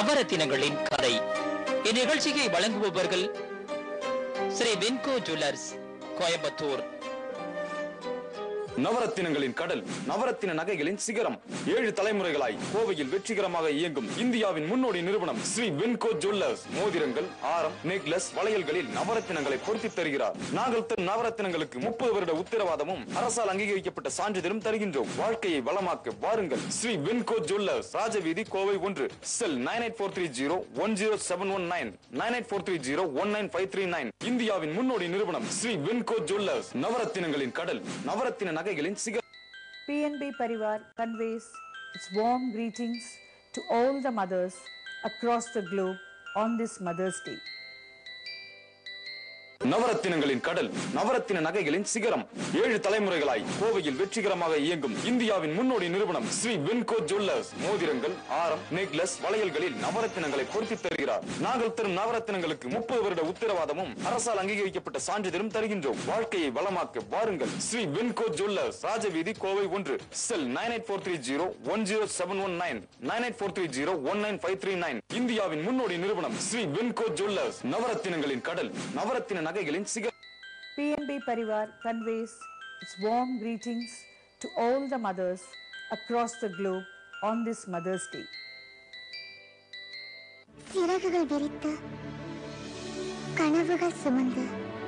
நவரத்தினங்களின் கதை இந்நிகழ்ச்சியை வழங்குபவர்கள் ஸ்ரீ வென்கோ ஜுவல்லர்ஸ் கோயம்புத்தூர் நவரத்தினங்களின் கடல் நவரத்தின நகைகளின் சிகரம் ஏழு தலைமுறைகளாய் கோவையில் வெற்றிகரமாக இயங்கும் இந்தியாவின் முன்னோடி நிறுவனம் ஸ்ரீ வென்கோ ஜுவல்லர்ஸ் மோதிரங்கள் ஆரம் நெக்லஸ் வளையல்களில் நவரத்தினங்களை பொருத்தி தருகிறார் நாங்கள் தரும் நவரத்தினங்களுக்கு முப்பது வருட உத்தரவாதமும் அரசால் அங்கீகரிக்கப்பட்ட சான்றிதழும் தருகின்றோம் வாழ்க்கையை வளமாக்க வாருங்கள் ஸ்ரீ வென்கோ ஜுவல்லர்ஸ் ராஜவீதி கோவை ஒன்று cell nine eight four three zero one zero seven one nine nine eight four three zero one nine five three nine இந்தியாவின் முன்னோடி நிறுவனம் ஸ்ரீ வென்கோ ஜுவல்லர்ஸ் நவரத்தினங்களின் கடல் நவரத்தின நகைகளின் சிகரம் PNB Parivar conveys its warm greetings to all the mothers across the globe on this Mother's Day. நவரத்தினங்களின் கடல் நவரத்தின நகைகளின் சிகரம் ஏழு தலைமுறைகளாய் கோவையில் வெற்றிகரமாக இயங்கும் இந்தியாவின் முன்னோடி நிறுவனம் ஸ்ரீ வென்கோ ஜுவல்லர்ஸ் மோதிரங்கள் ஆரம் நெக்லஸ் வளையல்களில் நவரத்தினங்களை பொருத்தி தருகிறார் நாங்கள் தரும் நவரத்தினங்களுக்கு முப்பது வருட உத்தரவாதமும் அரசால் அங்கீகரிக்கப்பட்ட சான்றிதழும் தருகின்றோம் வாழ்க்கையை வளமாக்க வாருங்கள் ஸ்ரீ வென்கோ ஜுவல்லர்ஸ் ராஜவீதி கோவை ஒன்று cell nine eight four three zero one zero seven one nine nine eight four three zero one nine five three nine இந்தியாவின் முன்னோடி நிறுவனம் ஸ்ரீ வென்கோ ஜுவல்லர்ஸ் நவரத்தினங்களின் கடல் நவரத்தின நகைகளின் சிகரம் PNB Parivar conveys its warm greetings to all the mothers across the globe on this Mother's Day. சிறகுகள் விரித்து கனவுகள் சுமந்து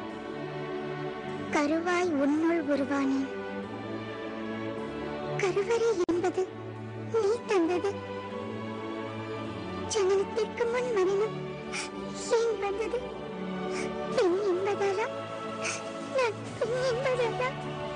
கருவாய் உன்னுள் உருவானேன் கருவறை என்பது நீ தந்தது ஜனனத்திற்கு முன் மரணம் ஏன் வந்தது பெண் என்பதாலா நான் பெண் என்பதாலா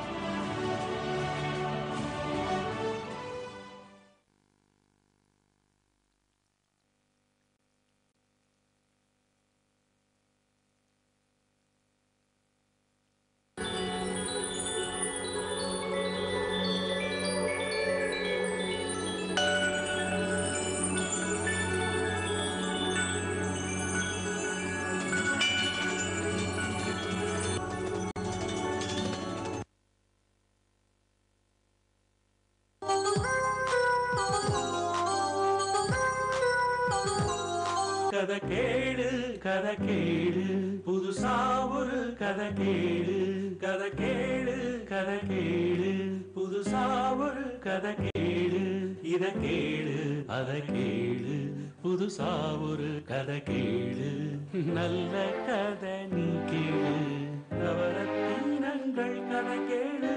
கதை கேளு கதை கேளு புதுசா ஒரு கதை கேளு கதை கேளு கதை கேளு புதுசா ஒரு கதை கேளு இத கேளு அத கேளு புதுசா ஒரு கதை கேளு நல்ல கதை நீ கேளு நவரத்தினங்கள் கதை கேளு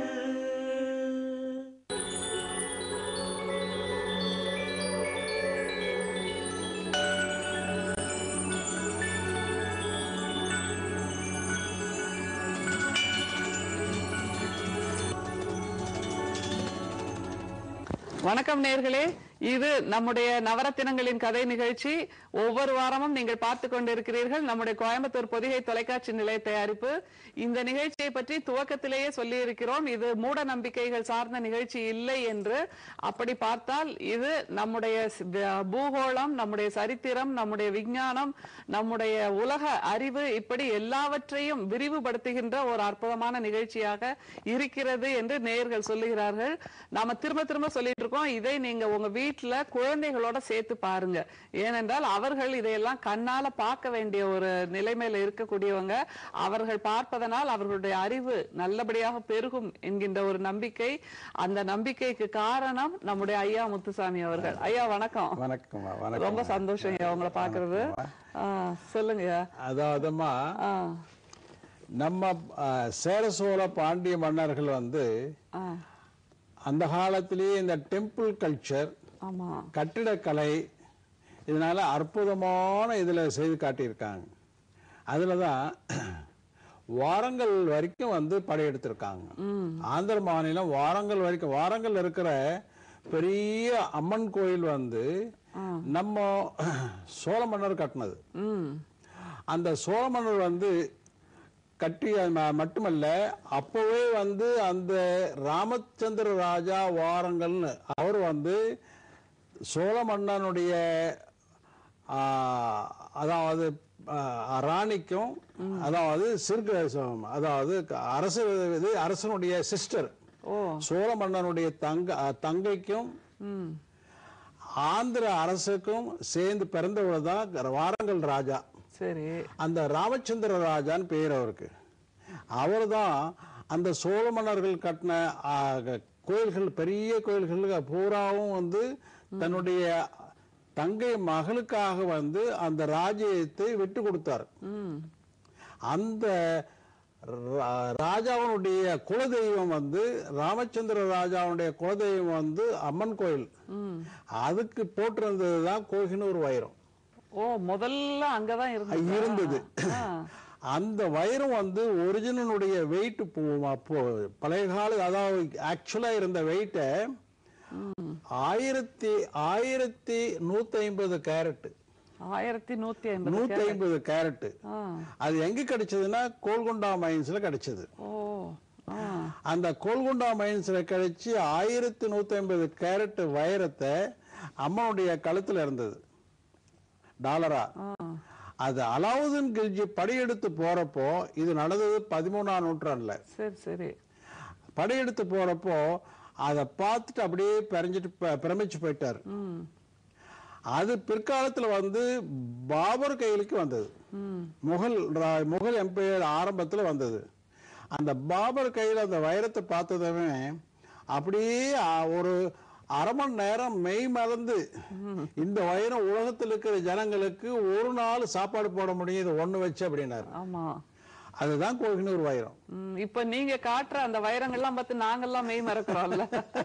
வணக்கம் நேர்களே இது நம்முடைய நவரத்தினங்களின் கதை நிகழ்ச்சி ஒவ்வொரு வாரமும் நீங்கள் பார்த்து கொண்டிருக்கிறீர்கள் நம்முடைய கோயம்புத்தூர் பொதிகை தொலைக்காட்சி நிலைய தயாரிப்பு இந்த நிகழ்ச்சியை பற்றி துவக்கத்திலேயே சொல்லி இருக்கிறோம் இது மூட நம்பிக்கைகள் சார்ந்த நிகழ்ச்சி இல்லை என்று அப்படி பார்த்தால் இது நம்முடைய ஸ்- வ- பூகோளம் நம்முடைய சரித்திரம் நம்முடைய விஞ்ஞானம் நம்முடைய உலக அறிவு இப்படி எல்லாவற்றையும் விரிவுபடுத்துகின்ற ஒரு அற்புதமான நிகழ்ச்சியாக இருக்கிறது என்று நேயர்கள் சொல்லுகிறார்கள் நாம திரும்ப திரும்ப சொல்லிட்டு இருக்கோம் இதை நீங்க உங்க வீட்டுல குழந்தைகளோட சேர்த்து பாருங்க ஏனென்றால் அவர்கள் இதையெல்லாம் கண்ணால பார்க்க வேண்டிய ஒரு நிலைமையில இருக்கக்கூடியவங்க அவர்கள் பார்ப்பதனால் அவர்களுடைய அறிவு நல்லபடியாக பெருகும் என்கின்ற ஒரு நம்பிக்கை அந்த நம்பிக்கைக்கு காரணம் நம்முடைய ஐயா முத்துசாமி அவர்கள் ஐயா வணக்கம் வணக்கம்மா வணக்கம் ரொம்ப சந்தோஷம் ஐயா உங்களை பாக்குறது ஆ, சொல்லுங்க ஐயா. அதாவதுமா ஆ, நம்ம ஆ, சேர சோழ பாண்டிய மன்னர்கள் வந்து ஆ, அந்த காலத்திலேயே இந்த டெம்பிள் கல்ச்சர் ஆமா கட்டிடக்கலை இதனால அற்புதமான இதுல செய்து காட்டியிருக்காங்க அதுல தான் வாரங்கள் வரைக்கும் வந்து படையெடுத்திருக்காங்க ஆந்திர மாநிலம் வாரங்கள் வரைக்கும் வாரங்கள் இருக்கிற பெரிய அம்மன் கோயில் வந்து நம்ம சோழ மன்னர் கட்டினது ம் அந்த சோழ மன்னர் வந்து கட்டி ம- மட்டுமல்ல அப்போவே வந்து அந்த ராமச்சந்திர ராஜா வாரங்கள்னு அவர் வந்து சோழ மன்னனுடைய ஆ, அதாவது ஆ, ராணிக்கும் அதாவது சிறுக அதாவது அரசு இது அரசனுடைய சிஸ்டர் ஓ சோழ மன்னனுடைய தங்க தங்கைக்கும் ம் ஆந்திர அரசுக்கும் சேர்ந்து பிறந்தவர் தான் வாரங்கல் ராஜா சரி அந்த ராமச்சந்திர ராஜான்னு பேர் அவருக்கு அவர் தான் அந்த சோழ மன்னர்கள் கட்டின ஆ, க- கோயில்கள் பெரிய கோயில்கள் பூராவும் வந்து தன்னுடைய தங்கை மகளுக்காக வந்து அந்த ராஜ்யத்தை விட்டு கொடுத்தார் ம் அந்த ரா- ராஜாவினுடைய குலதெய்வம் வந்து ராமச்சந்திர ராஜாவுடைய குலதெய்வம் வந்து அம்மன் கோயில் அதுக்கு போட்டிருந்தது தான் கோஹினூர் வைரம் ஓ முதல்ல அங்கதான் இருந்தது இருந்தது ஆ. அந்த வைரம் வந்து ஒரிஜினலுடைய வெயிட் பழைய கால அதாவது ஆக்சுவலா இருந்த வெயிட்டை ஆயிரத்தி ஆயிரத்தி நூத்தி ஐம்பது கேரட் ஆயிரத்தி நூத்தி ஐம்பது நூத்தி ஐம்பது கேரட் ஆ. அது எங்க கிடைச்சதுன்னா கோல்கொண்டா மைன்ஸ்ல கிடைச்சது ஓ ஆ. அந்த கோல்குண்டா மைன்ஸ்ல கிடைச்சி ஆயிரத்தி நூத்தி ஐம்பது கேரட் வைரத்தை அம்மாவுடைய கழுத்துல இருந்தது டாலரா அது அலாவுதீன் கில்ஜி படையெடுத்து போறப்போ இது நடந்தது பதிமூணாம் நூற்றாண்டுல சரி சரி படையெடுத்து போறப்போ அதை பார்த்துட்டு அப்படியே பிறஞ்சிட்டு ப- பிரமிச்சு போயிட்டார் ம் அது பிற்காலத்துல வந்து பாபர் கையிலுக்கு வந்தது முகல் ரா- முகல் எம்பையர் ஆரம்பத்துல வந்தது அந்த பாபர் கையில அந்த வைரத்தை பார்த்ததுமே அப்படியே ஆ, ஒரு அரை மணி நேரம் மெய் மறந்து இந்த வைரம் உலகத்தில் இருக்கிற ஜனங்களுக்கு ஒரு நாள் சாப்பாடு போட முடியும் இது ஒண்ணு வச்சு அப்படின்னாரு ஆமா அதுதான் கோஹினூர் வைரம் ம், இப்ப நீங்க காட்டுற அந்த வைரங்கள்லாம் பார்த்து நாங்கெல்லாம் மெய் மறக்கிறோம்ல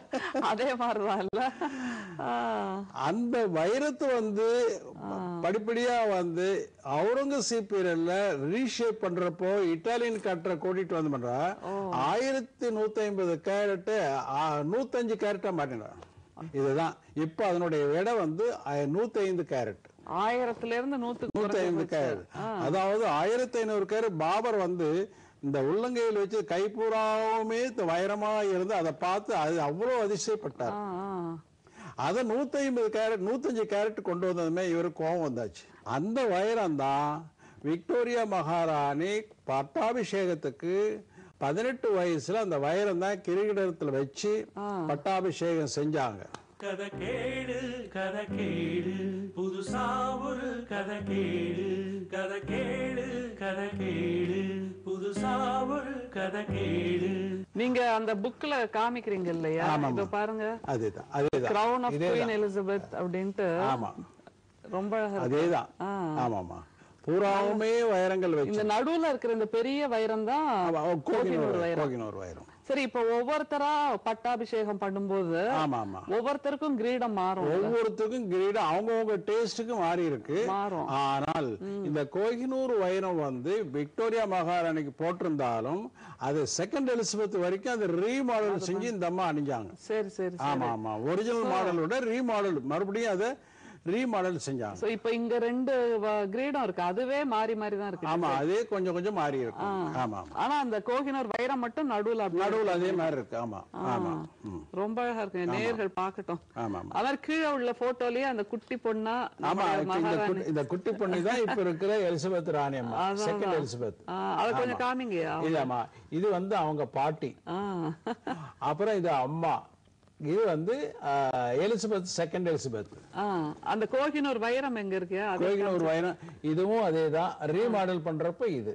அதே மாதிரிதான் இல்ல ஆ. அந்த வைரத்தை வந்து படிப்படியா வந்து அவுரங்கசீப் பீரியட்ல ரீஷேப் பண்றப்போ இட்டாலியன் கட்டரை கூட்டிட்டு வந்து பண்றா ஆயிரத்தி நூத்தி ஐம்பது கேரட்டு நூத்தஞ்சு கேரட்டா மாட்டினான் இதுதான் இப்ப அதனுடைய எடை வந்து அஹ், நூத்தி ஐந்து கேரட் ஆயிரத்துல இருந்து நூத்துக்கு நூத்தி குறைஞ்சு ஐந்து போச்சு. கேரட் அதாவது ஆயிரத்தி ஐநூறு கேரட் பாபர் வந்து இந்த உள்ளங்கையில் வச்சு கைப்பூராவுமே இந்த வைரமா இருந்து அதை பார்த்து அது அவ்வளவு அதிசயப்பட்டார் ஆ, ஆ. அதை நூத்தி ஐம்பது கேரட் நூத்தஞ்சு கேரட் கொண்டு வந்ததுமே இவருக்கு கோபம் வந்தாச்சு அந்த வைரம் தான் விக்டோரியா மகாராணி பட்டாபிஷேகத்துக்கு பதினெட்டு வயசுல அந்த வைரம் தான் கிரிகிடத்துல வச்சு பட்டாபிஷேகம் செஞ்சாங்க கதை கேளு கதை கேளு புதுசா ஒரு கதை கேளு கதை கேளு கதை கேளு புதுசா ஒரு கதை கேளு நீங்க அந்த புக்ல காமிக்கிறீங்க இல்லையா ஆமாமா. இதோ பாருங்க அதேதான் அதேதான் கிரவுன் ஆஃப் இதேதான். குயின் எலிசபெத் அப்படின்ட்டு ஆமா ரொம்ப அழகா இருக்கு. அதேதான் ஆ. ஆமாமா பூராவுமே வைரங்கள் வச்சு இந்த நடுவுல இருக்கிற இந்த பெரிய வைரம் தான் ஆமா, ஓ, கோகினூர் கோகினூர் வைரம் கோகினூர் வைரம் சரி இப்ப ஒவ்வொருத்தரா பட்டாபிஷேகம் பண்ணும்போது ஆமா ஆமா ஒவ்வொருத்தருக்கும் கிரீடம் மாறும் ஒவ்வொருத்தருக்கும் கிரீடம் அவங்கவுங்க டேஸ்டுக்கு மாறி இருக்கு மாறும். ஆனால் இந்த கோகினூர் வைரம் வந்து விக்டோரியா மகாராணிக்கு போட்டிருந்தாலும் அது செகண்ட் எலிசபெத் வரைக்கும் அது ரீமாடல் செஞ்சு இந்த அம்மா அணிஞ்சாங்க சரி சரி ஆமா ஆமா ஒரிஜினல் மாடலோட ரீமாடல் மறுபடியும் அதை ரீமாடல் செஞ்சாங்க சோ இப்ப இங்க ரெண்டு வ- கிரீடம் இருக்கு அதுவே மாறி மாறி தான் இருக்கு ஆமா அதே கொஞ்சம் கொஞ்சம் மாறி இருக்கு ஆமா ஆமா ஆனா அந்த கோகினூர் வைரம் மட்டும் நடுவுல அப்படியே நடுவுல அதே மாதிரி இருக்கு ஆமா ஆமா ம். ரொம்ப அழகா இருக்கு நேயர்கள் பாக்கட்டும் ஆமா ஆமா அதான் கீழே உள்ள போட்டோலயே அந்த குட்டி பொண்ணா ஆமா நம்முடைய இப்ப இந்த மகாராணி குட்டி- இந்த குட்டி பொண்ணு தான் இப்ப இருக்கிற எலிசபெத் ராணி அம்மா அதான், செகண்ட் அதான். எலிசபெத் ஆ, அதை கொஞ்சம் காமிங்கயா இல்லம்மா இது வந்து அவங்க பாட்டி ஆ. அப்புறம் இது அம்மா இது வந்து ஆஹ், எலிசபெத் செகண்ட் எலிசபெத் ஆ, அந்த கோகினூர் வைரம் எங்க இருக்கு அது கோயிலும் ஒரு வைரம் இதுவும் அதே தான் ரீமாடல் பண்றப்ப இது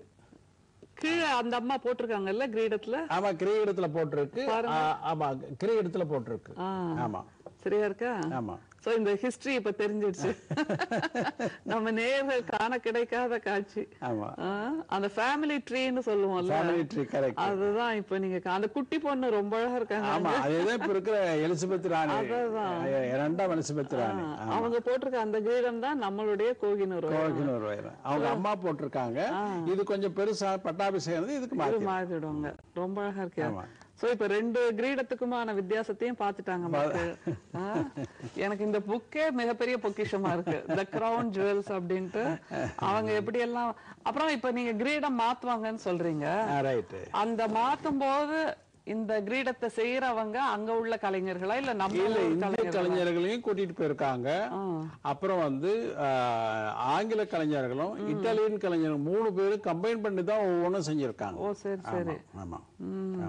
கீழே அந்த அம்மா போட்டிருக்காங்கல்ல கிரீடத்துல ஆமா கிரீடத்துல போட்டிருக்கு ஆ, ஆமா கிரீடத்துல போட்டிருக்கு ஆ. ஆமா சரியா இருக்கா ஆமா சோ இந்த ஹிஸ்டரி இப்ப தெரிஞ்சிடுச்சு நம்ம நேர்கள் காண கிடைக்காத காட்சி ஆமா ஆ, அந்த ஃபேமிலி ட்ரீன்னு சொல்லுவோம்ல ஃபேமிலி ட்ரீ கரெக்ட் அதுதான் இப்ப நீங்க கா- அந்த குட்டி பொண்ணு ரொம்ப அழகா இருக்காங்க ஆமா அதேதான் இப்ப இருக்கிற எலிசபெத் ராணி அதான். அஹ், இரண்டாம் எலிசபெத் ராணி ஆமா. அவங்க போட்டிருக்க அந்த கிரீடம் தான் நம்மளுடைய கோகினூர் வைரம். கோகினூர் வைரம் அவங்க அம்மா போட்டிருக்காங்க இது கொஞ்சம் பெருசா பட்டாபிஷேகம் வந்து இதுக்கு இது மாத்தி மாறிடுவாங்க ரொம்ப அழகா இருக்கு ஆமா. சோ இப்ப ரெண்டு கிரீடத்துக்குமான வித்தியாசத்தையும் பாத்துட்டாங்க மக்கள் ஆ? எனக்கு இந்த புக்கே மிகப்பெரிய பொக்கிஷமா இருக்கு த கிரவுன் ஜுவல்ஸ் அப்படின்ட்டு அவங்க எப்படி எல்லாம் அப்புறம் இப்ப நீங்க கிரீடம் மாத்துவாங்கன்னு சொல்றீங்க ரைட்டு அந்த மாத்தும் போது இந்த கிரீடத்தை செய்யறவங்க அங்க உள்ள கலைஞர்களா இல்ல நம்ம இல்ல ஊர் இந்திய கலைஞர்களா? கலைஞர்களையும் கூட்டிட்டு போயிருக்காங்க அப்புறம் வந்து ஆஹ், ஆங்கில கலைஞர்களும் இத்தாலியன் கலைஞர்கள் மூணு பேரும் கம்பைன் பண்ணி தான் ஒவ்வொன்றும் செஞ்சிருக்காங்க ஓ சரி சரி ஆமா ஆமா ஆமா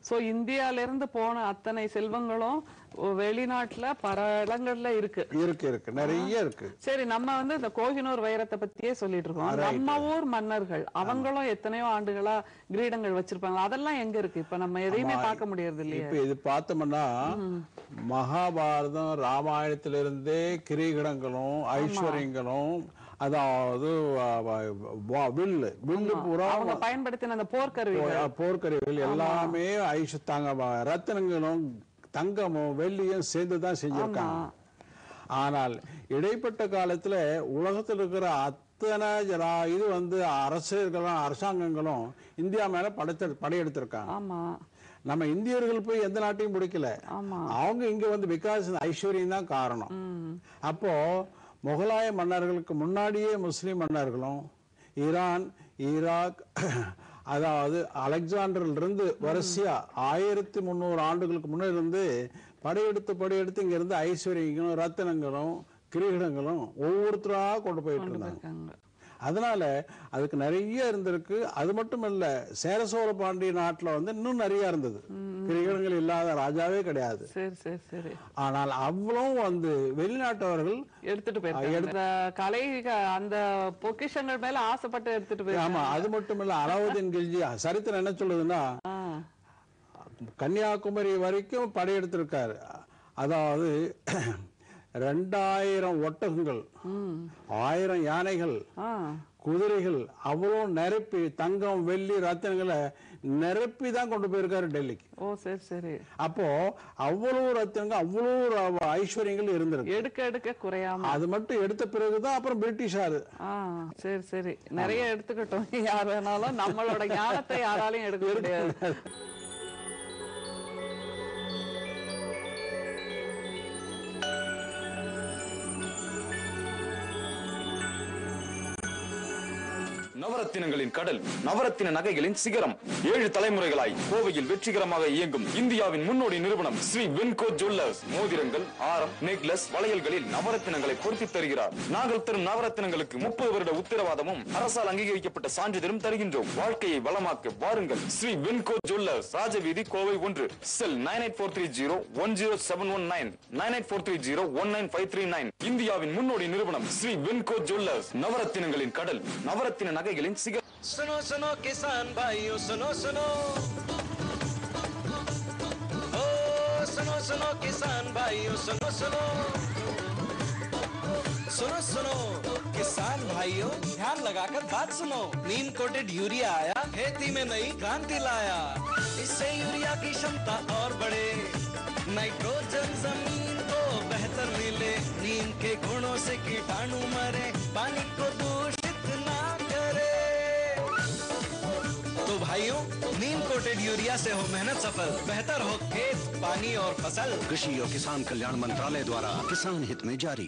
சோ இந்தியால இருந்து போன அத்தனை செல்வங்களும் வெளிநாட்டுல பல இடங்கள்ல இருக்கு இருக்கு இருக்கு நிறைய இருக்கு சரி நம்ம வந்து இந்த கோஹினூர் வைரத்தை பத்தியே சொல்லிட்டு இருக்கோம் நம்ம ஊர் மன்னர்கள் அவங்களும் எத்தனையோ ஆண்டுகளா கிரீடங்கள் வச்சிருப்பாங்க அதெல்லாம் எங்க இருக்கு இப்ப நம்ம எதையுமே பார்க்க முடியறது இல்லையே இப்ப இது பார்த்தோம்னா மகாபாரதம் ராமாயணத்திலிருந்தே கிரீடங்களும் ஐஸ்வர்யங்களும் அதாவது வ- வ- வ- வில்லு வில்லு பூரா அவங்க பயன்படுத்தின அந்த போர்க்கருவிகள் போ- போர்க்கருவிகள் எல்லாமே ஐஷு தாங்க வ- ரத்தினங்களும் தங்கமும் வெள்ளியும் சேர்ந்து தான் செஞ்சிருக்காங்க ஆனால் இடைப்பட்ட காலத்துல உலகத்தில் இருக்கிற அத்தனை ஜரா- இது வந்து அரசர்களும் அரசாங்கங்களும் இந்தியா மேல படைத்த படையெடுத்திருக்காங்க ஆமா நம்ம இந்தியர்கள் போய் எந்த நாட்டையும் பிடிக்கல ஆமா. அவங்க இங்க வந்து பிகாஸ் ஐஸ்வர்யம் தான் காரணம் அப்போ முகலாய மன்னர்களுக்கு முன்னாடியே முஸ்லிம் மன்னர்களும் ஈரான் ஈராக் அதாவது அலெக்சாண்டர்ல இருந்து வரிசையா ஆயிரத்தி முந்நூறு ஆண்டுகளுக்கு முன்னே இருந்து படையெடுத்து படையெடுத்து இங்க இருந்து ஐஸ்வர்யங்களும் ரத்தினங்களும் கிரீடங்களும் ஒவ்வொருத்தரா கொண்டு போயிட்டு இருந்தாங்க இருக்காங்க அதனால அதுக்கு நிறைய இருந்திருக்கு அது மட்டும் இல்ல சேர சோழ பாண்டிய நாட்டுல வந்து இன்னும் நிறைய இருந்தது கிரீடங்கள் இல்லாத ராஜாவே கிடையாது சரி சரி சரி ஆனால் அவ்வளவும் வந்து வெளிநாட்டவர்கள் எடுத்துட்டு போயிருக்காங்க அந்த கலை அந்த பொக்கிஷங்கள் மேல ஆசைப்பட்டு எடுத்துட்டு போயிருக்காங்க ஆமா அது மட்டும் இல்ல அலாவுதீன் கில்ஜி சரித்திரம் என்ன சொல்லுதுன்னா ஆ, கன்னியாகுமரி வரைக்கும் படையெடுத்திருக்காரு அதாவது ரெண்டாயிரம் ஒட்டகங்கள் ஆயிரம் யானைகள் ஆ, குதிரைகள் அவ்வளோ நிரப்பி தங்கம் வெள்ளி ரத்தினங்களை நிரப்பி தான் கொண்டு போயிருக்காரு டெல்லிக்கு ஓ சரி சரி அப்போ அவ்வளவு ரத்தினங்கள் அவ்வளவு ர- ஐஸ்வர்யங்கள் இருந்திருக்கு எடுக்க எடுக்க குறையாம அது மட்டும் எடுத்த பிறகுதான் அப்புறம் பிரிட்டிஷாரு ஆ சரி சரி நிறைய எடுத்துக்கிட்டோம் யார் வேணாலும் நம்மளோட ஞானத்தை யாராலையும் எடுக்க முடியாது நவரத்தினங்களின் கடல் நவரத்தின நகைகளின் சிகரம் ஏழு தலைமுறைகளாய் கோவையில் வெற்றிகரமாக இயங்கும் இந்தியாவின் முன்னோடி நிறுவனம் ஸ்ரீ வென்கோ ஜுவல்லர்ஸ் மோதிரங்கள் ஆரம் நெக்லஸ் வளையல்களில் நவரத்தினங்களை பொருத்தி தருகிறார் நாங்கள் தரும் நவரத்தினங்களுக்கு முப்பது வருட உத்தரவாதமும் அரசால் அங்கீகரிக்கப்பட்ட சான்றிதழும் தருகின்றோம் வாழ்க்கையை வளமாக்க வாருங்கள் ஸ்ரீ வென்கோ ஜுவல்லர்ஸ் ராஜவீதி கோவை ஒன்று cell nine eight four three zero one zero seven one nine nine eight four three zero one nine five three nine இந்தியாவின் முன்னோடி நிறுவனம் ஸ்ரீ வென்கோ ஜுவல்லர்ஸ் நவரத்தினங்களின் கடல் நவரத்தின நகைகளின் சிகரம் सुनो सुनो किसान भाइयों सुनो सुनो ओ सुनो सुनो किसान भाइयों सुनो सुनो सुनो सुनो किसान भाइयों ध्यान लगाकर बात सुनो नीम कोटेड यूरिया आया खेती में नई क्रांति लाया इससे यूरिया की क्षमता और बढ़े नाइट्रोजन जमीन को बेहतर मिले नीम के गुणों से कीटाणु मरे पानी को दूषित ना करे तो भाइयों नीम कोटेड यूरिया से हो मेहनत सफल बेहतर हो खेत पानी और फसल कृषि और किसान कल्याण मंत्रालय द्वारा किसान हित में जारी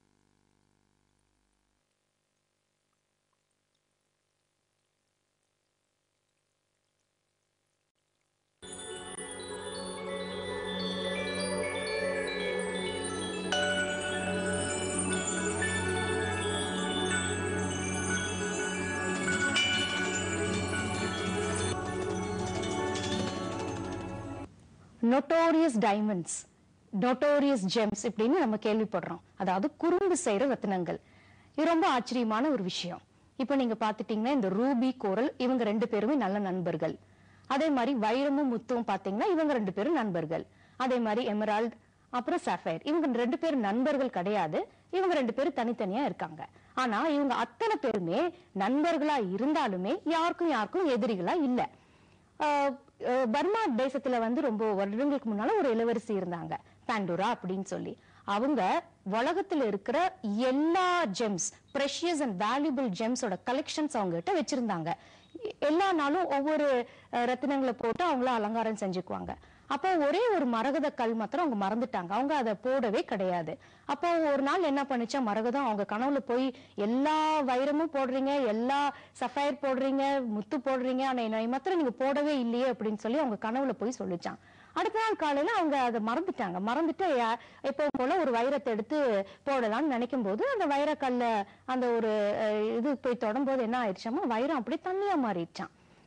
நொட்டோரியஸ் டைமண்ட்ஸ் நொட்டோரியஸ் ஜெம்ஸ் இப்படின்னு நம்ம கேள்விப்படுறோம் அதாவது குறும்பு செய்யற ரத்தினங்கள் இது ரொம்ப ஆச்சரியமான ஒரு விஷயம் இப்போ நீங்க பாத்துட்டீங்கன்னா இந்த ரூபி கோரல் இவங்க ரெண்டு பேருமே நல்ல நண்பர்கள் அதே மாதிரி வைரமும் முத்தும் பாத்தீங்கன்னா இவங்க ரெண்டு பேரும் நண்பர்கள் அதே மாதிரி எமரால்ட் அப்புறம் சஃபயர் இவங்க ரெண்டு பேரும் நண்பர்கள் கிடையாது இவங்க ரெண்டு பேரும் தனித்தனியா இருக்காங்க ஆனா இவங்க அத்தனை பேருமே நண்பர்களா இருந்தாலுமே யாருக்கும் யாருக்கும் எதிரிகளா இல்ல ஆஹ் ஆஹ் பர்மா தேசத்துல வந்து ரொம்ப வருடங்களுக்கு முன்னால ஒரு இளவரசி இருந்தாங்க பாண்டூரா அப்படின்னு சொல்லி அவங்க உலகத்துல இருக்கிற எல்லா ஜெம்ஸ் ப்ரெஷியஸ் அண்ட் வேல்யூபிள் ஜெம்ஸோட கலெக்ஷன்ஸ் அவங்க கிட்ட வச்சிருந்தாங்க எ- எல்லா நாளும் ஒவ்வொரு அஹ், ரத்தினங்களை போட்டு அவங்கள அலங்காரம் செஞ்சுக்குவாங்க அப்போ ஒரே ஒரு மரகத கல் மாத்திரம் அவங்க மறந்துட்டாங்க அவங்க அதை போடவே கிடையாது அப்போ ஒரு நாள் என்ன பண்ணுச்சா மரகதம் அவங்க கனவுல போய் எல்லா வைரமும் போடுறீங்க எல்லா சஃபயர் போடுறீங்க முத்து போடுறீங்க ஆனா என்னை மாத்திரம் நீங்க போடவே இல்லையே அப்படின்னு சொல்லி அவங்க கனவுல போய் சொல்லிச்சான் அடுத்த நாள் காலையில அவங்க அதை மறந்துட்டாங்க மறந்துட்டு யா- எப்பவும் போல ஒரு வைரத்தை எடுத்து போடலாம்னு நினைக்கும் போது அந்த வைரக்கல்ல அந்த ஒரு அஹ், இது போய் தொடும்போது என்ன ஆயிடுச்சாமா வைரம் அப்படியே தண்ணியா மாறிடுச்சான்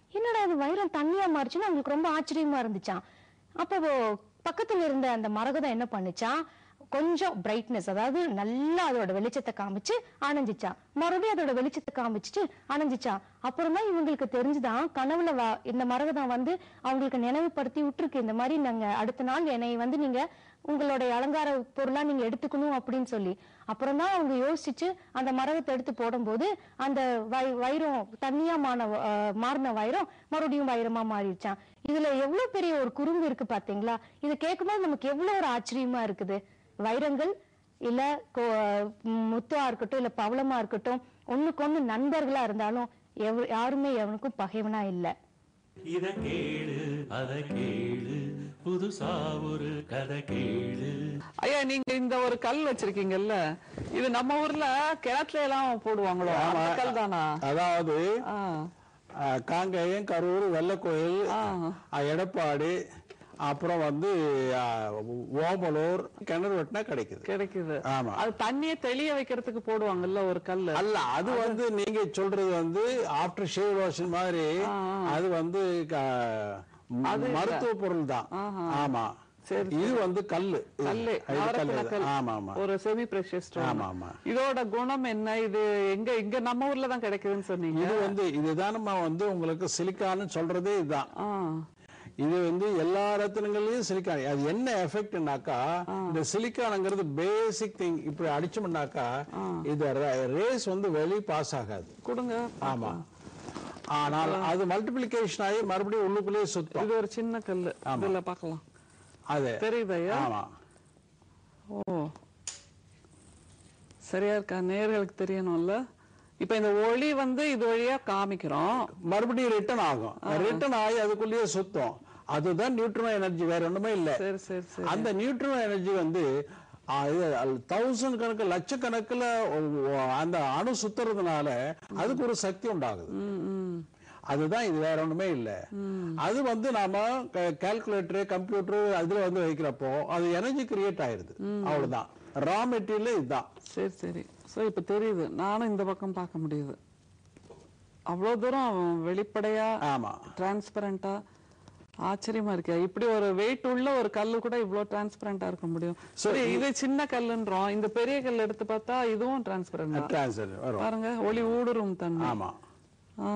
என்னடா இது வைரம் தண்ணியா மாறுச்சுன்னு அவங்களுக்கு ரொம்ப ஆச்சரியமா இருந்துச்சாம் அப்போ பக்கத்துல இருந்த அந்த மரகதம் என்ன பண்ணுச்சான் கொஞ்சம் பிரைட்னஸ் அதாவது நல்லா அதோட வெளிச்சத்தை காமிச்சு அணைஞ்சிச்சான் மறுபடியும் அதோட வெளிச்சத்தை காமிச்சிட்டு அணைஞ்சிச்சான் அப்புறம் தான் இவங்களுக்கு தெரிஞ்சுதான் கனவுல வா இந்த மரகதம் வந்து அவங்களுக்கு நினைவுபடுத்தி விட்டுருக்கு இந்த மாதிரி நாங்க அடுத்த நாள் என்னை வந்து நீங்க உங்களுடைய அலங்கார பொருளா நீங்க எடுத்துக்கணும் அப்படின்னு சொல்லி அப்புறம் தான் அவங்க யோசிச்சு அந்த மரகத்தை எடுத்து போடும்போது அந்த வை- வைரம் தண்ணியா மான அஹ், மாறின வைரம் மறுபடியும் வைரமா மாறிடுச்சான் இதுல எவ்வளவு பெரிய ஒரு குறும்பு இருக்கு பாத்தீங்களா இது கேட்கும்போது நமக்கு எவ்வளவு ஒரு ஆச்சரியமா இருக்குது வைரங்கள் இல்ல கோ- ம், முத்தா இருக்கட்டும் இல்ல பவளமா இருக்கட்டும் ஒண்ணுக்கு ஒண்ணு நண்பர்களா இருந்தாலும் எவ- யாருமே எவனுக்கும் பகைவனா இல்ல இத கேளு அத கேளு புதுசா ஒரு கதை கேளு ஐயா நீங்க இந்த ஒரு கல் வச்சிருக்கீங்கல்ல இது நம்ம ஊர்ல கிணத்துல எல்லாம் போடுவாங்களோ அந்த கல் தானா அதாவது ஆ. அஹ், காங்கேயம் கரூர் வெள்ளக்கோயில் அஹ், எடப்பாடி அப்புறம் வந்து அஹ், ஓமலூர் கிணறு வெட்டினா கிடைக்குது கிடைக்குது ஆமா அது தண்ணியை தெளிய வைக்கிறதுக்கு போடுவாங்கல்ல ஒரு கல்லு அல்ல அது வந்து நீங்க சொல்றது வந்து ஆஃப்டர் ஷேவ் வாஷன் மாதிரி அது வந்து க- மருத்துவ பொருள் தான் ஆமா இது வந்து கல்லு இது. கல்லு இது நவரத்தின கல்லு. கல் ஆமா ஆமா ஒரு செமி பிரஷியஸ் ஆமா, ஆமா. இதோட குணம் என்ன இது எங்க இங்க நம்ம ஊர்ல தான் கிடைக்குதுன்னு சொன்னீங்க இது வந்து இதுதான் நம்ம வந்து உங்களுக்கு சிலிக்கான்னு சொல்றதே இதுதான் ஆ. இது வந்து எல்லா ரத்தினங்களையும் சிலிக்கான் அது என்ன எஃபெக்ட்னாக்கா இந்த சிலிக்கானுங்கிறது பேசிக் திங் இப்படி அடிச்சோம்னாக்கா இது ரேஸ் வந்து வெளி பாஸ் ஆகாது கொடுங்க ஆமா ஆனால் அது மல்டிப்ளிகேஷன் ஆகி மறுபடியும் உள்ளுக்குள்ளேயே சுத்தம் இது ஒரு சின்ன கல்லு இதுல பார்க்கலாம் அது தெரியுதையா ஆமா ஓ சரியா இருக்கா நேர்களுக்கு தெரியணும்ல இப்ப இந்த ஒளி வந்து இது வழியா காமிக்கிறோம் மறுபடியும் ரிட்டர்ன் ஆகும் ரிட்டர்ன் ஆகி அதுக்குள்ளேயே சுத்தம் அதுதான் நியூட்ரோ எனர்ஜி வேற ஒண்ணுமே இல்ல சரி சரி சரி அந்த நியூட்ரோ எனர்ஜி வந்து தௌசண்ட் கணக்கு லட்சக்கணக்குல ஒ- ஒ- அந்த அணு சுத்துறதுனால அதுக்கு ஒரு சக்தி உண்டாகுது ம், ம். அதுதான் இது வேற ஒண்ணுமே இல்ல அது வந்து நாம கால்குலேட்டர் கம்ப்யூட்டர் அதுல வந்து வைக்கிறப்போ அது எனர்ஜி கிரியேட் ஆயிருது அவ்வளவுதான் ரா மெட்டீரியல் இதுதான் சரி சரி சோ இப்ப தெரியுது நானும் இந்த பக்கம் பார்க்க முடியுது அவ்வளவு தூரம் வெளிப்படையா ஆமா டிரான்ஸ்பரண்டா ஆச்சரியமா இருக்கு இப்படி ஒரு வெயிட் உள்ள ஒரு கல்லு கூட இவ்வளவு டிரான்ஸ்பரண்டா இருக்க முடியும் சரி இது சின்ன கல்லுன்றோம் இந்த பெரிய கல் எடுத்து பார்த்தா இதுவும் டிரான்ஸ்பரண்ட் டிரான்ஸ்ஃபர் வரும் பாருங்க ஒளி ஊடுருவும் தன்மை ஆமா ஆ.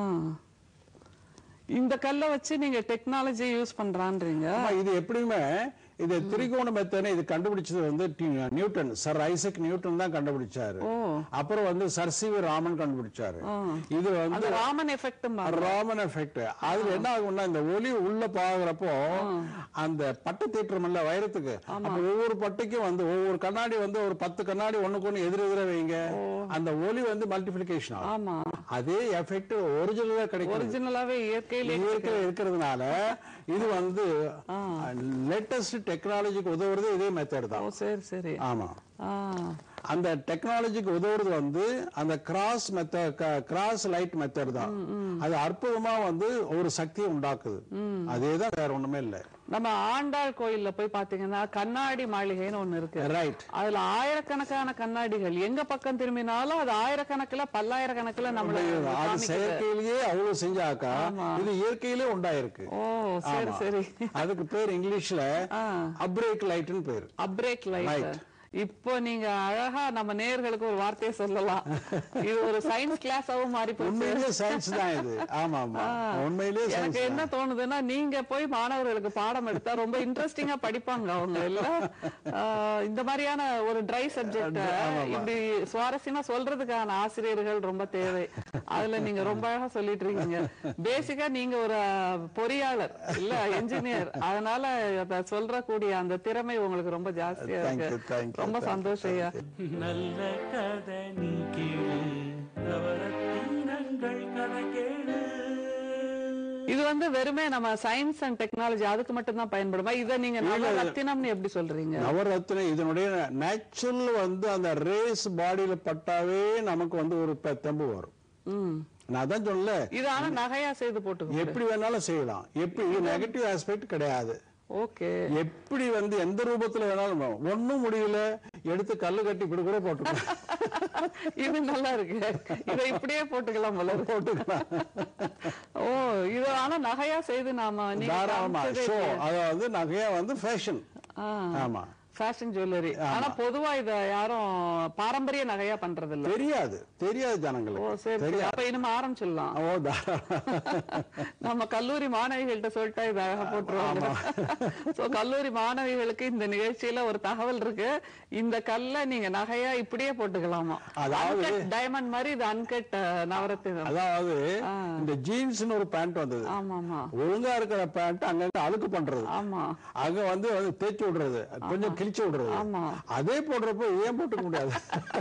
இந்த கல்லை வச்சு நீங்க டெக்னாலஜி யூஸ் பண்றான்றீங்க ஆமா, இது எப்படியுமே இது திரிகோண மெத்தனை இது கண்டுபிடிச்சது வந்து டி- நியூட்டன் சர் ஐசக் நியூட்டன் தான் கண்டுபிடிச்சாரு அப்புறம் வந்து சர் சி வி ராமன் கண்டுபிடிச்சாரு இது அந்த வந்து ராமன் எஃபெக்ட் ராமன் எஃபெக்ட் அதுல என்ன ஆகும்னா இந்த ஒளி உள்ள பாக்குறப்போ அந்த பட்டை தீட்டுறோம்ல வைரத்துக்கு அப்ப ஒவ்வொரு பட்டைக்கும் வந்து ஒவ்வொரு கண்ணாடி வந்து ஒரு பத்து கண்ணாடி ஒண்ணுக்கு ஒண்ணு எதிர் எதிர வைங்க அந்த ஒளி வந்து மல்டிபிளிகேஷன் ஆகும் ஆமா அதே எஃபெக்ட் ஒரிஜினலா கிடைக்கும் ஒரிஜினலாவே இயற்கையிலே இயற்கை இருக்கிறதுனால இது வந்து லேட்டஸ்ட் டெக்னாலஜிக்கு உதவுறது இதே மெத்தட் ஓ தான் சரி சரி ஆமா ஆ அந்த டெக்னாலஜிக்கு உதவுறது வந்து அந்த cross method cross light method தான் அது அற்புதமா வந்து ஒரு சக்தியை உண்டாக்குது அதேதான் வேற ஒண்ணுமே இல்ல நம்ம ஆண்டாள் கோயில்ல போய் பாத்தீங்கன்னா கண்ணாடி மாளிகைன்னு ஒண்ணு இருக்கு ரைட் அதுல ஆயிரக்கணக்கான கண்ணாடிகள் எங்க பக்கம் திரும்பினாலும் அது ஆயிரக்கணக்குல பல்லாயிரக்கணக்குல நம்மள அது காமிக்குது. செயற்கையிலேயே அவ்வளவு செஞ்சாக்கா ஆமா. இது இயற்கையிலே உண்டாயிருக்கு ஓ சரி ஆமா. சரி அதுக்கு பேர் இங்கிலீஷ்ல ஆ. அப்ரேக் லைட்னு பேர் அப்ரேக் லைட் Light. இப்போ நீங்க அழகா நம்ம நேயர்களுக்கு ஒரு வார்த்தையை சொல்லலாம் இது ஒரு சயின்ஸ் கிளாஸாவும் மாறி போச்சு உண்மையிலேயே சயின்ஸ் தான் இது ஆமா ஆமா உண்மையிலேயே எனக்கு சயின்ஸ் என்ன தோணுதுன்னா நீங்க போய் மாணவர்களுக்கு பாடம் எடுத்தா ரொம்ப இன்ட்ரெஸ்டிங்கா படிப்பாங்க அவங்க இல்ல ஆஹ் இந்த மாதிரியான ஒரு ட்ரை சப்ஜெக்ட் இப்படி சுவாரஸ்யமா சொல்றதுக்கான ஆசிரியர்கள் ரொம்ப தேவை அதுல நீங்க ரொம்ப அழகா சொல்லிட்டு இருக்கீங்க பேசிக்கா நீங்க ஒரு ஆஹ், பொறியாளர் இல்ல என்ஜினியர் அதனால அத சொல்றக்கூடிய அந்த திறமை உங்களுக்கு ரொம்ப ஜாஸ்தியா Thank you, இருக்கு thank you, ரொம்ப thank you. சந்தோஷம் ஐயா நல்ல கதை நீ கேளு நவரத்தினங்கள் கதை கேளு இது வந்து வெறுமே நம்ம சயின்ஸ் அண்ட் டெக்னாலஜி அதுக்கு மட்டும் தான் பயன்படுமா இதை நீங்க நல்ல ரத்தினம்னு எப்படி சொல்றீங்க நவரத்ன இதனுடைய நேச்சுரல் வந்து அந்த ரேஸ் பாடியில பட்டாவே நமக்கு வந்து ஒரு பெ- தெம்பு வரும் ம் நான் அதான் சொல்லல இது ஆனா நகையா செய்து போட்டுக்கோ எப்படி வேணாலும் செய்யலாம் எப்படி இது நெகட்டிவ் ஆஸ்பெக்ட் கிடையாது ஓகே எப்படி வந்து எந்த ரூபத்துல வேணாலும் ஒண்ணும் முடியல எடுத்து கல்லு கட்டி இப்படி கூட போட்டுக்கலாம் இது நல்லா இருக்கு இதை இப்படியே போட்டுக்கலாம் போல இருக்கு. போட்டுக்கலாம் ஓ இது ஆனா நகையா செய்து நாம நீங்க தாராளமா காமிச்சதே ஷோ இல்லையே. அதாவது நகையா வந்து ஃபேஷன் ஆமா ஃபேஷன் ஜுவல்லரி ஆனா பொதுவா இத யாரும் பாரம்பரிய நகையா பண்றது இல்ல தெரியாது தெரியாது ஓ ஜனங்களுக்கு சரி சரி தெரியாது அப்ப இனிமே ஆரம்பிச்சிடலாம் ஓ தாராளமா நம்ம கல்லூரி மாணவிகள்கிட்ட சொல்லிட்டா இதை அழகா போட்டுருவாங்க சோ கல்லூரி மாணவிகளுக்கு இந்த நிகழ்ச்சியில ஒரு தகவல் இருக்கு இந்த கல்ல நீங்க நகையா இப்படியே போட்டுக்கலாமா அதாவது- டைமண்ட் மாதிரி இது அன்கட் நவரத்தினம் அதாவது இந்த ஜீன்ஸ்னு ஒரு பேண்ட் வந்தது ஆமா ஆமா ஒழுங்கா இருக்கிற பேண்ட் அங்கங்க அழுக்கு பண்றது ஆமா அங்க வந்து வந்து தேய்ச்சி விடுறது கொஞ்சம் கிழிச்சு விடுறது ஆமா. அதே போடுறப்போ ஏன் போட்டுக்க முடியாது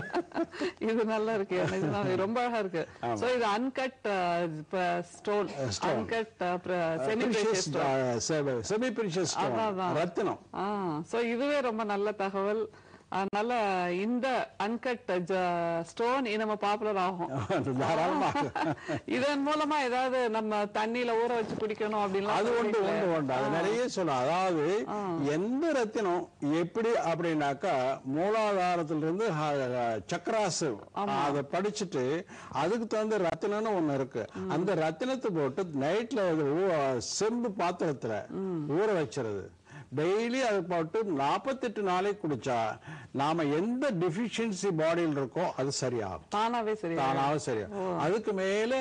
இது நல்லா இருக்கு நிஜமாவே ரொம்ப அழகா இருக்கு சோ இது uncut stone stone. Uncut semi stone semi precious அதான், அதான். ரத்தினம் ஆ சோ இதுவே ரொம்ப நல்ல தகவல் அதனால இந்த அன்கட் ஸ்டோன் நம்ம பாப்புலர் ஆகும் தாராளமா இதன் மூலமா ஏதாவது நம்ம தண்ணியில ஊற வச்சு குடிக்கணும் அப்படின்லாம் அது உண்டு சொல்றீங்களே. உண்டு உண்டு அது நிறைய சொல்லும் அதாவது எந்த ரத்தினம் எப்படி அப்படின்னாக்கா மூலாதாரத்துல இருந்து ஹ- சக்கராசு அதை படிச்சுட்டு அதுக்கு தகுந்த ரத்தினம்னு ஒண்ணு இருக்கு அந்த ரத்தினத்தை போட்டு நைட்ல செம்பு பாத்திரத்துல ஊற வச்சிருது டெய்லி அதை போட்டு நாற்பத்தெட்டு நாளைக்கு குடிச்சா நாம எந்த டெஃபிஷியன்சி பாடியில் இருக்கோ அது சரியாகும் தானாவே சரி தானாக சரியா அதுக்கு மேல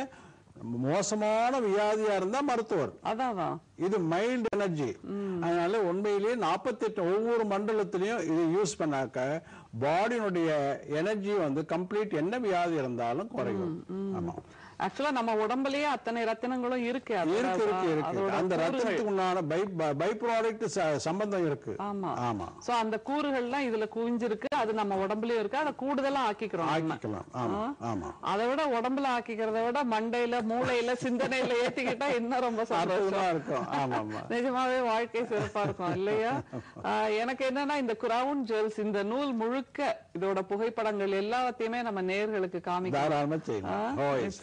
மோசமான வியாதியா இருந்தா மருத்துவர் அதான் அதான். இது மைல்டு எனர்ஜி அதனால உண்மையிலேயே நாற்பத்தெட்டு ஒவ்வொரு மண்டலத்திலையும் இது யூஸ் பண்ணாக்க பாடியினுடைய எனர்ஜி வந்து கம்ப்ளீட் என்ன வியாதி இருந்தாலும் குறையும் ஆமா ஆக்சுவலா நம்ம உடம்புலயே அத்தனை ரத்தினங்களும் இருக்கு அதோட- இருக்கு இருக்கு இருக்கு அதோட அந்த கூறுகள். ரத்தத்துக்கு உண்டான பை பை ப்ராடக்ட் சம்பந்தம் இருக்கு ஆமா ஆமா சோ அந்த கூறுகள்லாம் இதுல குவிஞ்சிருக்கு அது நம்ம உடம்புலயும் இருக்கு அதை கூடுதலா ஆக்கிக்கிறோம் நம்ம. ஆக்கிக்கலாம் ஆமா ஆமா அதை விட உடம்புல ஆக்கிக்கிறத விட மண்டையில மூளையில சிந்தனையில ஏத்திக்கிட்டா இன்னும் ரொம்ப அற்புதமா சந்தோஷம் இருக்கும் ஆமா ஆமா நிஜமாவே வாழ்க்கை சிறப்பா இருக்கும் இல்லையா ஆஹ் எனக்கு என்னன்னா இந்த கிரவுன் ஜுவல்ஸ் இந்த நூல் முழுக்க இதோட புகைப்படங்கள் எல்லாத்தையுமே நம்ம நேர்களுக்கு காமிக்கலாம் தாராளமா செய்யலாம் ஓ எஸ்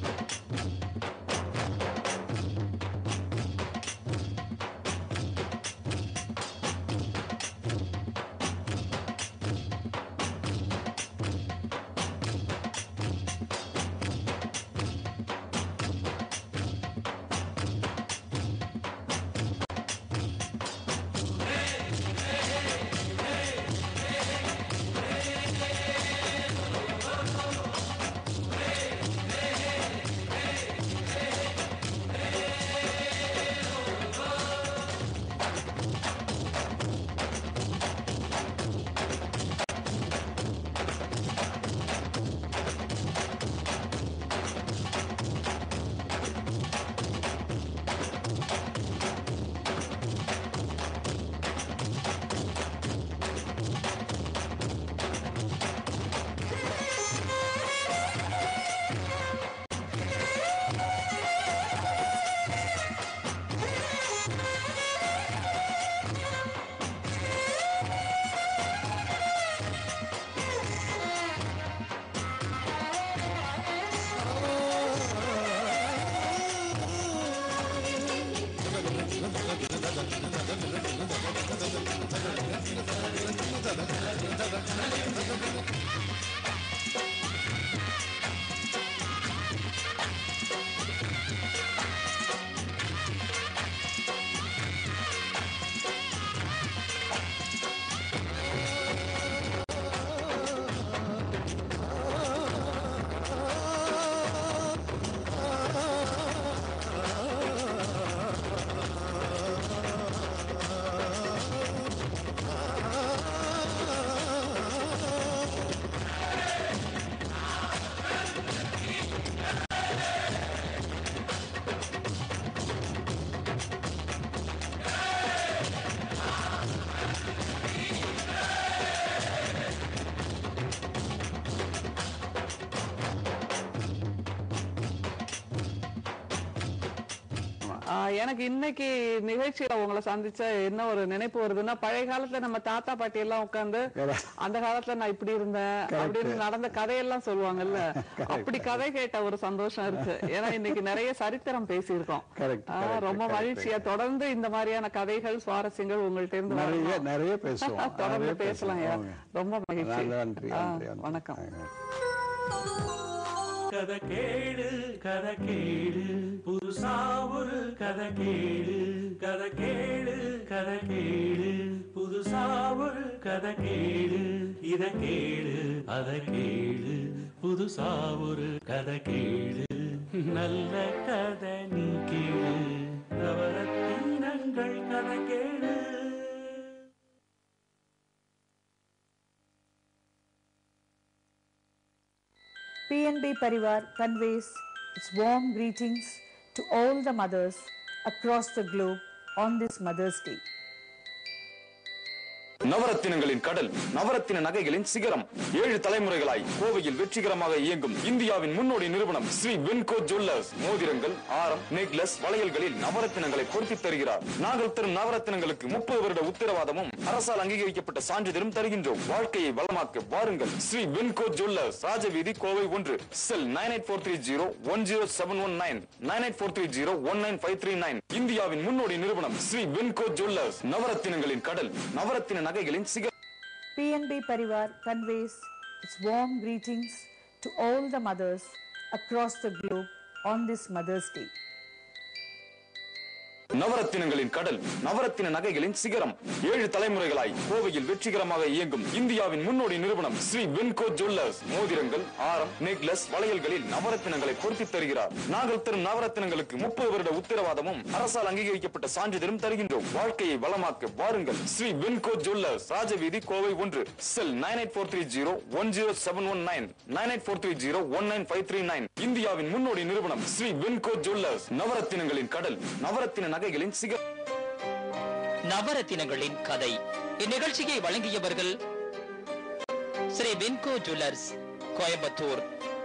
ஆஹ் எனக்கு இன்னைக்கு நிகழ்ச்சியில உங்களை சந்திச்ச என்ன ஒரு நினைப்பு வருதுன்னா பழைய காலத்துல நம்ம தாத்தா பாட்டி எல்லாம் உட்கார்ந்து அந்த காலத்துல நான் இப்படி இருந்தேன் அப்படின்னு நடந்த கதையெல்லாம் சொல்லுவாங்கல்ல அப்படி கதை கேட்ட ஒரு சந்தோஷம் இருக்கு ஏன்னா இன்னைக்கு நிறைய சரித்திரம் பேசியிருக்கோம் Correct, ஆஹ் correct, ரொம்ப correct. மகிழ்ச்சியா தொடர்ந்து இந்த மாதிரியான கதைகள் சுவாரஸ்யங்கள் உங்கள்ட்ட இருந்து நிறைய வரணும். நிறைய பேசுவோம் தொடர்ந்து நிறைய பேசலாம் ஐயா. ஆமாங்க. ரொம்ப மகிழ்ச்சி நன்றி ஆ, நன்றி நன்றி. வணக்கம் ஆ. கதை கேளு கதை கேளு புதுசா ஒரு கதை கேளு கதை கேளு கதை கேளு புதுசா ஒரு கதை கேளு இத கேளு அத கேளு புதுசா ஒரு கதை கேளு நல்ல கதை நீ கேளு நவரத்தினங்கள் கதை கேளு PNB Parivar conveys its warm greetings to all the mothers across the globe on this Mother's Day. நவரத்தினங்களின் கடல் நவரத்தின நகைகளின் சிகரம் ஏழு தலைமுறைகளாய் கோவையில் வெற்றிகரமாக இயங்கும் இந்தியாவின் முன்னோடி நிறுவனம் ஸ்ரீ வென்கோ ஜுவல்லர்ஸ் மோதிரங்கள் ஆரம் நெக்லஸ் வளையல்களில் நவரத்தினங்களை பொருத்தி தருகிறார் நாங்கள் தரும் நவரத்தினங்களுக்கு முப்பது வருட உத்தரவாதமும் அரசால் அங்கீகரிக்கப்பட்ட சான்றிதழும் தருகின்றோம் வாழ்க்கையை வளமாக்க வாருங்கள் ஸ்ரீ வென்கோ ஜுவல்லர்ஸ் ராஜவீதி கோவை ஒன்று cell nine eight four three zero one zero seven one nine nine eight four three zero one nine five three nine இந்தியாவின் முன்னோடி நிறுவனம் ஸ்ரீ வென்கோ ஜுவல்லர்ஸ் நவரத்தினங்களின் கடல் நவரத்தின நகைகளின் சிகரம் PNB Parivar conveys its warm greetings to all the mothers across the globe on this Mother's Day. நவரத்தினங்களின் கடல் நவரத்தின நகைகளின் சிகரம் ஏழு தலைமுறைகளாய் கோவையில் வெற்றிகரமாக இயங்கும் இந்தியாவின் முன்னோடி நிறுவனம் ஸ்ரீ வென்கோ ஜுவல்லர்ஸ் மோதிரங்கள் ஆரம் நெக்லஸ் வளையல்களில் நவரத்தினங்களை பொருத்தி தருகிறார் நாங்கள் தரும் நவரத்தினங்களுக்கு முப்பது வருட உத்தரவாதமும் அரசால் அங்கீகரிக்கப்பட்ட சான்றிதழும் தருகின்றோம் வாழ்க்கையை வளமாக்க வாருங்கள் ஸ்ரீ வென்கோ ஜுவல்லர்ஸ் ராஜவீதி கோவை ஒன்று cell nine eight four three zero one zero seven one nine nine eight four three zero one nine five three nine இந்தியாவின் முன்னோடி நிறுவனம் ஸ்ரீ வென்கோ ஜுவல்லர்ஸ் நவரத்தினங்களின் கடல் நவரத்தின நகைகளின் சிகரம் நவரத்தினங்களின் கதை இந்நிகழ்ச்சியை வழங்கியவர்கள் ஸ்ரீ வென்கோ ஜுவல்லர்ஸ் கோயம்புத்தூர்